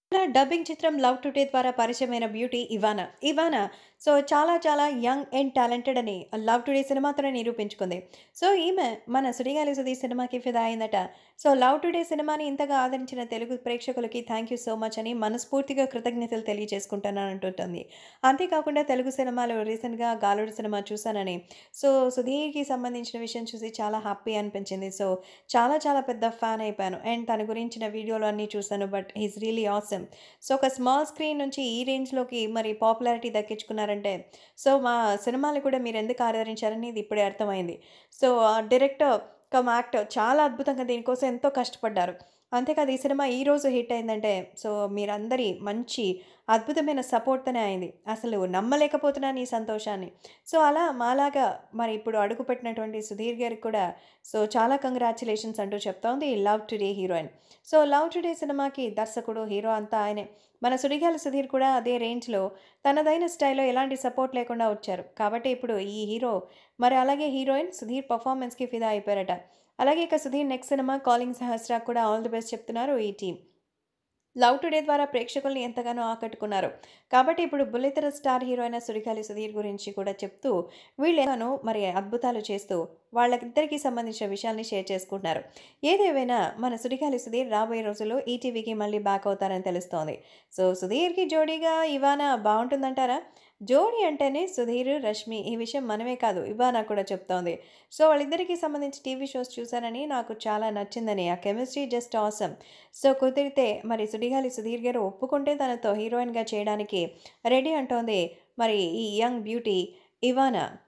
ఇలా డబ్బింగ్ చిత్రం 'love today' ద్వారా పరిచయమైన బ్యూటీ ఇవానా. ఇవానా సో, చాలా చాలా యంగ్ అండ్ టాలెంటెడ్ అని 'లవ్ టుడే' సినిమాతోనే నిరూపించుకుంది. సో, ఈమె మన 'సుడిగాలి సుధీర్' సినిమాకి ఫిదా అయిందట. సో, 'లవ్ టుడే' సినిమాని ఇంతగా ఆదరించిన తెలుగు ప్రేక్షకులకి థాంక్ యూ సో మచ్ అని మనస్ఫూర్తిగా కృతజ్ఞతలు తెలియజేసుకుంటున్నానంటుంటుంది. అంతేకాకుండా తెలుగు సినిమాలో రీసెంట్‌గా 'గాలోడు' సినిమా చూశానని, సో, సుధీర్‌కి సంబంధించిన విషయం చూసి చాలా హ్యాపీ అనిపించింది. సో, చాలా చాలా పెద్ద ఫ్యాన్ అయిపోయాను. అండ్ తన గురించిన వీడియోలు అన్నీ చూసాను. But he is really awesome. So, ఒక స్మాల్ స్క్రీన్ నుంచి ఈ రేంజ్‌లోకి మరి పాపులారిటీ దక్కించుకున్నారంటే, సో, మా సినిమాలు కూడా మీరెందుకు ఆదరించారని ఇది ఇప్పుడే అర్థమైంది. సో, ఆ డైరెక్టర్ కమ్ యాక్టర్ చాలా అద్భుతంగా దీనికోసం ఎంతో కష్టపడ్డారు. అంతేకాదు ఈ సినిమా ఈరోజు హిట్ అయిందంటే, సో, మీరందరి మంచి అద్భుతమైన సపోర్ట్‌తోనే అయింది. అసలు నమ్మలేకపోతున్నాను ఈ సంతోషాన్ని. సో, అలా మాలాగా మరి ఇప్పుడు అడుగుపెట్టినటువంటి సుధీర్ గారికి కూడా సో, చాలా కంగ్రాచ్యులేషన్స్ అంటూ చెప్తోంది 'లవ్ టుడే' హీరోయిన్. సో, 'లవ్ టుడే' సినిమాకి దర్శకుడు, హీరో అంతా ఆయనే. మన 'సుడిగాలి సుధీర్' కూడా అదే రేంజ్‌లో తనదైన స్టైల్‌లో ఎలాంటి సపోర్ట్ లేకుండా వచ్చారు. కాబట్టి ఇప్పుడు ఈ హీరో మరి అలాగే హీరోయిన్ సుధీర్ పెర్ఫార్మన్స్‌కి ఫిదా అయిపోయారట. అలాగే ఇక సుధీర్ నెక్స్ట్ సినిమా 'కాలింగ్ సహస్రా'కి కూడా ఆల్ ది బెస్ట్ చెప్తున్నారు ఈ టీమ్. 'లవ్ టుడే' ద్వారా ప్రేక్షకుల్ని ఎంతగానో ఆకట్టుకున్నారు. కాబట్టి ఇప్పుడు బుల్లితెర స్టార్ హీరో అయిన 'సుడిగాలి సుధీర్' గురించి కూడా చెప్తూ వీళ్ళెంతగానో మరి అద్భుతాలు చేస్తూ వాళ్ళకిద్దరికీ సంబంధించిన విషయాల్ని షేర్ చేసుకుంటున్నారు. ఏదేమైనా మన 'సుడిగాలి సుధీర్' రాబోయే రోజుల్లో ఈటీవీకి మళ్ళీ బ్యాక్ అవుతారని తెలుస్తోంది. సో, సుధీర్‌కి జోడీగా ఇవానా బావుంటుందంటారా? జోడీ అంటేనే సుధీర్, రష్మి ఈ విషయం మనమే కాదు ఇవానా కూడా చెప్తోంది. సో, వాళ్ళిద్దరికీ సంబంధించి టీవీ షోస్ చూశానని నాకు చాలా నచ్చిందని ఆ కెమిస్ట్రీ జస్ట్ ఆసమ్. సో, కుదిరితే మరి 'సుడిగాలి సుధీర్' గారు ఒప్పుకుంటే తనతో హీరోయిన్‌గా చేయడానికి రెడీ అంటోంది మరి ఈ యంగ్ బ్యూటీ ఇవానా.